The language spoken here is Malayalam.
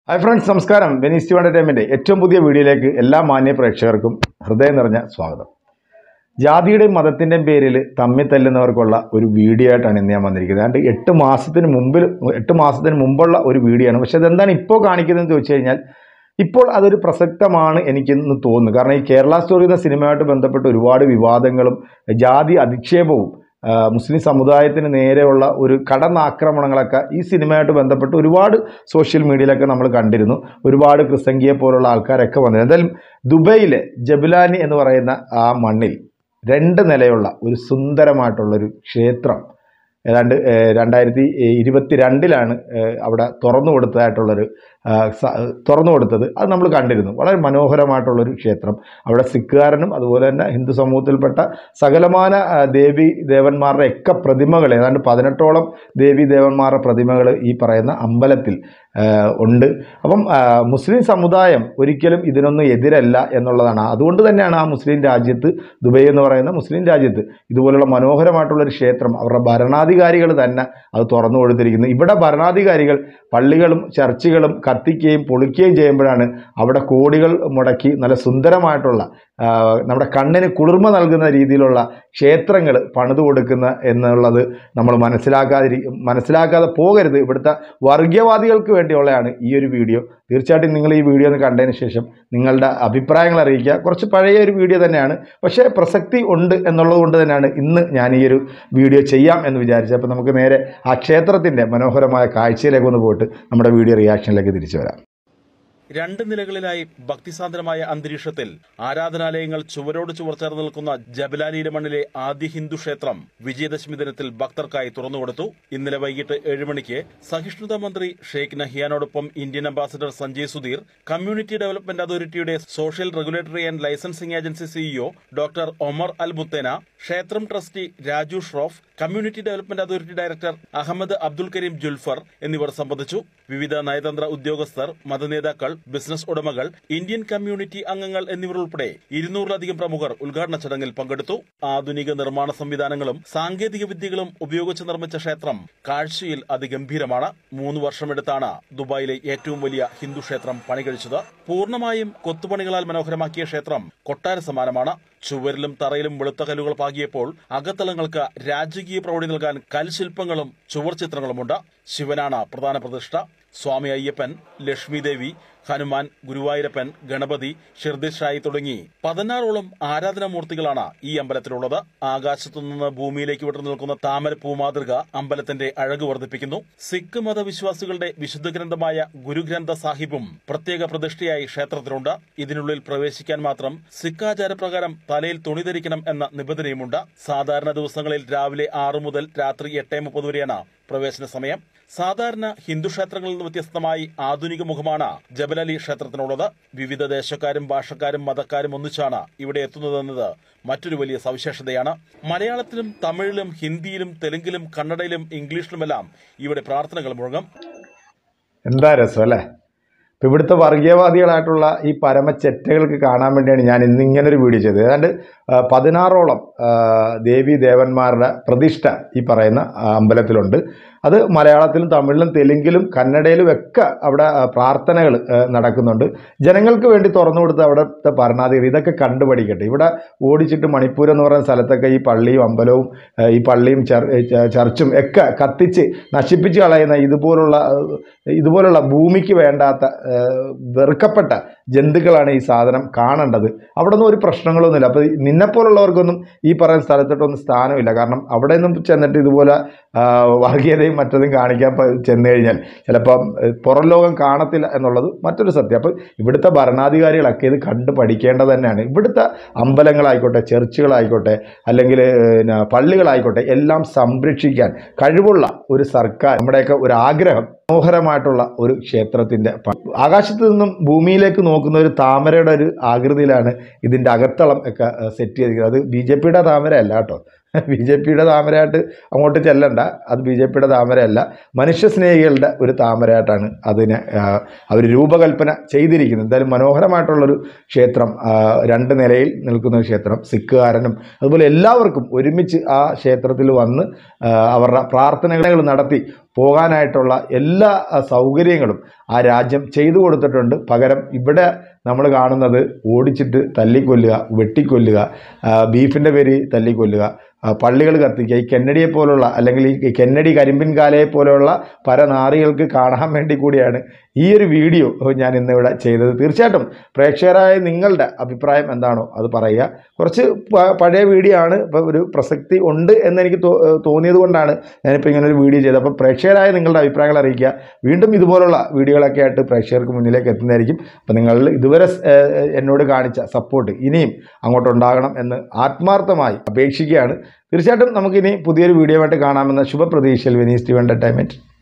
ഹായ് ഫ്രണ്ട്സ് നമസ്കാരം വെനീസ് ടി എൻ്റർടൈൻമെൻറ്റ് ഏറ്റവും പുതിയ വീഡിയോയിലേക്ക് എല്ലാ മാന്യ പ്രേക്ഷകർക്കും ഹൃദയം നിറഞ്ഞ സ്വാഗതം ജാതിയുടെയും മതത്തിൻ്റെയും പേരിൽ തമ്മിൽ തല്ലുന്നവർക്കുള്ള ഒരു വീഡിയോ ആയിട്ടാണ് ഇന്ന് ഞാൻ വന്നിരിക്കുന്നത് അതുകൊണ്ട് എട്ട് മാസത്തിന് മുമ്പിൽ എട്ട് മാസത്തിന് മുമ്പുള്ള ഒരു വീഡിയോ ആണ് പക്ഷേ അതെന്താണ് ഇപ്പോൾ കാണിക്കുന്നതെന്ന് ചോദിച്ചു കഴിഞ്ഞാൽ ഇപ്പോൾ അതൊരു പ്രസക്തമാണ് എനിക്കിന്ന് തോന്നുന്നു കാരണം ഈ കേരള സ്റ്റോറി എന്ന സിനിമയായിട്ട് ബന്ധപ്പെട്ട് ഒരുപാട് വിവാദങ്ങളും ജാതി അധിക്ഷേപവും ആ, മുസ്ലിം സമുദായത്തിന് നേരെയുള്ള ഒരു കടന്നാക്രമണങ്ങളൊക്കെ ഈ സിനിമയായിട്ട് ബന്ധപ്പെട്ട് ഒരുപാട് സോഷ്യൽ മീഡിയയിലൊക്കെ നമ്മൾ കണ്ടിരുന്നു ഒരുപാട് ക്രിസംഗിയെ പോലുള്ള ആൾക്കാരൊക്കെ വന്നിരുന്നു എന്തായാലും ദുബൈയിലെ ജബുലാനി എന്ന് പറയുന്ന ആ മണ്ണിൽ രണ്ട് നിലയുള്ള ഒരു സുന്ദരമായിട്ടുള്ളൊരു ക്ഷേത്രം ഏതാണ്ട് ഏഹ്, രണ്ടായിരത്തി ഇരുപത്തി രണ്ടിലാണ് ഏഹ്, അവിടെ തുറന്നു കൊടുത്തതായിട്ടുള്ളൊരു ആ, സ- തുറന്നു കൊടുത്തത് അത് നമ്മൾ കണ്ടിരുന്നു വളരെ മനോഹരമായിട്ടുള്ളൊരു ക്ഷേത്രം അവിടെ സിഖുകാരനും അതുപോലെ തന്നെ ഹിന്ദു സമൂഹത്തിൽപ്പെട്ട സകലമാന ആ, ദേവി ദേവന്മാരുടെ ഒക്കെ പ്രതിമകൾ ഏതാണ്ട് പതിനെട്ടോളം ദേവി ദേവന്മാരുടെ പ്രതിമകൾ ഈ പറയുന്ന അമ്പലത്തിൽ ആ, ഉണ്ട് അപ്പം ആ, മുസ്ലിം സമുദായം ഒരിക്കലും ഇതിനൊന്നും എതിരല്ല എന്നുള്ളതാണ് അതുകൊണ്ട് തന്നെയാണ് ആ മുസ്ലിം രാജ്യത്ത് ദുബൈ എന്ന് പറയുന്ന മുസ്ലിം രാജ്യത്ത് ഇതുപോലുള്ള മനോഹരമായിട്ടുള്ളൊരു ക്ഷേത്രം അവരുടെ ഭരണാധികാരികൾ തന്നെ അത് തുറന്നു കൊടുത്തിരിക്കുന്നത് ഇവിടെ ഭരണാധികാരികൾ പള്ളികളും ചർച്ചുകളും കത്തിക്കുകയും പൊളിക്കുകയും ചെയ്യുമ്പോഴാണ് അവിടെ കോടികൾ മുടക്കി നല്ല സുന്ദരമായിട്ടുള്ള ആ, നമ്മുടെ കണ്ണിന് കുളിർമ നൽകുന്ന രീതിയിലുള്ള ക്ഷേത്രങ്ങൾ പണിതു കൊടുക്കുന്ന എന്നുള്ളത് നമ്മൾ മനസ്സിലാക്കാതിരി മനസ്സിലാക്കാതെ പോകരുത് ഇവിടുത്തെ വർഗീയവാദികൾക്ക് വേണ്ടിയുള്ളതാണ് ഈ ഒരു വീഡിയോ തീർച്ചയായിട്ടും നിങ്ങൾ ഈ വീഡിയോ ഒന്ന് കണ്ടതിന് ശേഷം നിങ്ങളുടെ അഭിപ്രായങ്ങൾ അറിയിക്കുക കുറച്ച് പഴയ ഒരു വീഡിയോ തന്നെയാണ് പക്ഷേ പ്രസക്തി ഉണ്ട് എന്നുള്ളത് കൊണ്ട് തന്നെയാണ് ഇന്ന് ഞാൻ ഈ ഒരു വീഡിയോ ചെയ്യാം എന്ന് വിചാരിച്ചത് അപ്പോൾ നമുക്ക് നേരെ ആ ക്ഷേത്രത്തിൻ്റെ മനോഹരമായ കാഴ്ചയിലേക്ക് ഒന്ന് പോയിട്ട് നമ്മുടെ വീഡിയോ റിയാക്ഷനിലേക്ക് തിരിച്ചു വരാം രണ്ട് നിലകളിലായി ഭക്തിസാന്ദ്രമായ അന്തരീക്ഷത്തിൽ ആരാധനാലയങ്ങൾ ചുവരോട് ചുവർ ചേർന്ന് നിൽക്കുന്ന ജബലാലിയിലെ മണ്ണിലെ ആദ്യ ഹിന്ദു ക്ഷേത്രം വിജയദശമി ദിനത്തിൽ ഭക്തർക്കായി തുറന്നുകൊടുത്തു ഇന്നലെ വൈകിട്ട് ഏഴ് മണിക്ക് സഹിഷ്ണുതാ മന്ത്രി ഷെയ്ഖ് നഹിയാനോടൊപ്പം Indian ambassador Sanjay Sudhir community development അതോറിറ്റിയുടെ social regulatory and licensing agency CEO doctor Omar Al ബുത്തേന ക്ഷേത്രം trustee Raju Shroff community development authority director Ahmed Abdul Karim Julfar എന്നിവർ സംബന്ധിച്ചു വിവിധ നയതന്ത്ര ഉദ്യോഗസ്ഥർ മതനേതാക്കൾ ബിസിനസ് ഉടമകൾ ഇന്ത്യൻ കമ്മ്യൂണിറ്റി അംഗങ്ങൾ എന്നിവർ ഉൾപ്പെടെ ഇരുന്നൂറിലധികം പ്രമുഖർ ഉദ്ഘാടന ചടങ്ങിൽ പങ്കെടുത്തു ആധുനിക നിർമ്മാണ സംവിധാനങ്ങളും സാങ്കേതിക വിദ്യകളും ഉപയോഗിച്ച് നിർമ്മിച്ച ക്ഷേത്രം കാഴ്ചയിൽ അതിഗംഭീരമാണ് മൂന്ന് വർഷമെടുത്താണ് ദുബായിലെ ഏറ്റവും വലിയ ഹിന്ദു ക്ഷേത്രം പണികഴിച്ചത് പൂർണ്ണമായും കൊത്തുപണികളാൽ മനോഹരമാക്കിയ ക്ഷേത്രം കൊട്ടാര സമാനമാണ് ചുവരിലും തറയിലും വെളുത്ത കല്ലുകൾ പാകിയപ്പോൾ അകത്തളങ്ങൾക്ക് രാജകീയ പ്രൗഢി നൽകാൻ കൽശില്പങ്ങളും ചുവർ ചിത്രങ്ങളുമുണ്ട് ശിവനാണ് പ്രധാന പ്രതിഷ്ഠ സ്വാമി അയ്യപ്പൻ ലക്ഷ്മി ദേവി ഹനുമാൻ ഗുരുവായൂരപ്പൻ ഗണപതി ഷിർദിഷായി തുടങ്ങി പതിനാറോളം ആരാധനാമൂർത്തികളാണ് ഈ അമ്പലത്തിലുള്ളത് ആകാശത്തു നിന്ന് ഭൂമിയിലേക്ക് വിട്ടു നിൽക്കുന്ന താമര പൂമാതൃക അമ്പലത്തിന്റെ അഴക് വർദ്ധിപ്പിക്കുന്നു സിഖ് മതവിശ്വാസികളുടെ വിശുദ്ധ ഗ്രന്ഥമായ ഗുരുഗ്രന്ഥ സാഹിബും പ്രത്യേക പ്രതിഷ്ഠയായി ക്ഷേത്രത്തിലുണ്ട് ഇതിനുള്ളിൽ പ്രവേശിക്കാൻ മാത്രം സിഖ് ആചാരപ്രകാരം തലയിൽ തുണി ധരിക്കണം എന്ന നിബന്ധനയുമുണ്ട് സാധാരണ ദിവസങ്ങളിൽ രാവിലെ ആറു മുതൽ രാത്രി എട്ട് മുപ്പത് വരെയാണ് പ്രവേശന സമയം സാധാരണ ഹിന്ദു ക്ഷേത്രങ്ങളിൽ നിന്ന് വ്യത്യസ്തമായി ആധുനിക മുഖമാണ് ജബലലി ക്ഷേത്രത്തിനുള്ളത് വിവിധ ദേശക്കാരും ഭാഷക്കാരും മതക്കാരും ഒന്നിച്ചാണ് ഇവിടെ എത്തുന്നതെന്നത് മറ്റൊരു വലിയ സവിശേഷതയാണ് മലയാളത്തിലും തമിഴിലും ഹിന്ദിയിലും തെലുങ്കിലും കന്നഡയിലും ഇംഗ്ലീഷിലുമെല്ലാം ഇവിടെ പ്രാർത്ഥനകൾ മുഴങ്ങും എന്താ രസം അല്ലേ ഇപ്പം ഇവിടുത്തെ വർഗീയവാദികളായിട്ടുള്ള ഈ പരമച്ചെറ്റകൾക്ക് കാണാൻ വേണ്ടിയാണ് ഞാൻ ഇന്ന് ഇങ്ങനൊരു വീഡിയോ ചെയ്തത് ഏതാണ്ട് ആ, പതിനാറോളം ആ, ദേവി ദേവന്മാരുടെ പ്രതിഷ്ഠ ഈ പറയുന്ന ആ, അമ്പലത്തിലുണ്ട് അത് മലയാളത്തിലും തമിഴിലും തെലുങ്കിലും കന്നഡയിലും ഒക്കെ അവിടെ പ്രാർത്ഥനകൾ നടക്കുന്നുണ്ട് ജനങ്ങൾക്ക് വേണ്ടി തുറന്നു കൊടുത്ത അവിടുത്തെ ഭരണാധികാരി ഇതൊക്കെ കണ്ടുപഠിക്കട്ടെ ഇവിടെ ഓടിച്ചിട്ട് മണിപ്പൂർ എന്ന് പറയുന്ന സ്ഥലത്തൊക്കെ ഈ പള്ളിയും അമ്പലവും ആ, ഈ പള്ളിയും ചർ- ച- ചർച്ചും ഒക്കെ കത്തിച്ച് നശിപ്പിച്ച് കളയുന്ന ഇതുപോലുള്ള ആ, ഇതുപോലുള്ള ഭൂമിക്ക് വേണ്ടാത്ത ആ, വെറുക്കപ്പെട്ട ജന്തുക്കളാണ് ഈ സാധനം കാണേണ്ടത് അവിടെ ഒന്നും ഒരു പ്രശ്നങ്ങളൊന്നുമില്ല അപ്പോൾ നിന്നെപ്പോലുള്ളവർക്കൊന്നും ഈ പറയുന്ന സ്ഥലത്തോട്ടൊന്നും സ്ഥാനമില്ല കാരണം അവിടെ നിന്നും ചെന്നിട്ട് ഇതുപോലെ ആ, വർഗീയതയും മറ്റതും കാണിക്കാൻ പ- ചെന്ന് കഴിഞ്ഞാൽ ചിലപ്പം ഏഹ്, പുറം ലോകം കാണത്തില്ല എന്നുള്ളത് മറ്റൊരു സത്യം അപ്പോൾ ഇവിടുത്തെ ഭരണാധികാരികളൊക്കെ ഇത് കണ്ട് പഠിക്കേണ്ടത് തന്നെയാണ് ഇവിടുത്തെ അമ്പലങ്ങളായിക്കോട്ടെ ചർച്ചുകളായിക്കോട്ടെ അല്ലെങ്കിൽ പിന്നെ പള്ളികളായിക്കോട്ടെ എല്ലാം സംരക്ഷിക്കാൻ കഴിവുള്ള ഒരു സർക്കാർ നമ്മുടെയൊക്കെ ഒരു ആഗ്രഹം മനോഹരമായിട്ടുള്ള ഒരു ക്ഷേത്രത്തിൻ്റെ പ- ആകാശത്ത് നിന്നും ഭൂമിയിലേക്ക് നോക്കുന്ന ഒരു താമരയുടെ ഒരു ആകൃതിയിലാണ് ഇതിൻ്റെ അകത്തളം ഒക്കെ സെറ്റ് ചെയ്തിരിക്കുന്നത് അത് ബി ജെ പിയുടെ താമര അല്ല കേട്ടോ ബി ജെ പിയുടെ താമരയായിട്ട് അങ്ങോട്ട് ചെല്ലണ്ട അത് ബി ജെ പിയുടെ താമരയല്ല മനുഷ്യസ്നേഹികളുടെ ഒരു താമരയായിട്ടാണ് അതിനെ അവർ രൂപകൽപ്പന ചെയ്തിരിക്കുന്നത് എന്തായാലും മനോഹരമായിട്ടുള്ളൊരു ക്ഷേത്രം ആ, രണ്ട് നിലയിൽ നിൽക്കുന്ന ഒരു ക്ഷേത്രം സിഖുകാരനും അതുപോലെ എല്ലാവർക്കും ഒരുമിച്ച് ആ ക്ഷേത്രത്തിൽ വന്ന് ആ, അവരുടെ പ്രാർത്ഥനകൾ നടത്തി പോകാനായിട്ടുള്ള എല്ലാ ആ, സൗകര്യങ്ങളും ആ രാജ്യം ചെയ്തു കൊടുത്തിട്ടുണ്ട് പകരം ഇവിടെ നമ്മൾ കാണുന്നത് ഓടിച്ചിട്ട് തല്ലിക്കൊല്ലുക വെട്ടിക്കൊല്ലുക ആ, ബീഫിൻ്റെ പേര് തല്ലിക്കൊല്ലുക ആ, പള്ളികൾ കത്തിക്കുക ഈ കെന്നഡിയെ പോലുള്ള അല്ലെങ്കിൽ ഈ കെന്നഡി കരിമ്പിൻ കാലയെ പോലെയുള്ള പരനാറികൾക്ക് കാണാൻ വേണ്ടി കൂടിയാണ് ഈ ഒരു വീഡിയോ ഞാൻ ഇന്നിവിടെ ചെയ്തത് തീർച്ചയായിട്ടും പ്രേക്ഷകരായ നിങ്ങളുടെ അഭിപ്രായം എന്താണോ അത് പറയുക കുറച്ച് പ- പഴയ വീഡിയോ ആണ് ഇപ്പോൾ ഒരു പ്രസക്തി ഉണ്ട് എന്നെനിക്ക് തോ തോന്നിയത് കൊണ്ടാണ് ഞാനിപ്പോൾ ഇങ്ങനെ ഒരു വീഡിയോ ചെയ്തത് അപ്പോൾ പ്രേക്ഷകരായ നിങ്ങളുടെ അഭിപ്രായങ്ങൾ അറിയിക്കുക വീണ്ടും ഇതുപോലുള്ള വീഡിയോകളൊക്കെ ആയിട്ട് പ്രേക്ഷകർക്ക് മുന്നിലേക്ക് എത്തുന്നതായിരിക്കും അപ്പോൾ നിങ്ങൾ ഇതുവരെ സ്- ഏഹ് എന്നോട് കാണിച്ച സപ്പോർട്ട് ഇനിയും അങ്ങോട്ടുണ്ടാകണം എന്ന് ആത്മാർത്ഥമായി അപേക്ഷിക്കുകയാണ് തീർച്ചയായിട്ടും നമുക്കിനി പുതിയൊരു വീഡിയോ ആയിട്ട് കാണാമെന്ന ശുഭപ്രതീക്ഷയിൽ വെനീസ് ടി എന്റർടൈൻമെൻറ്റ്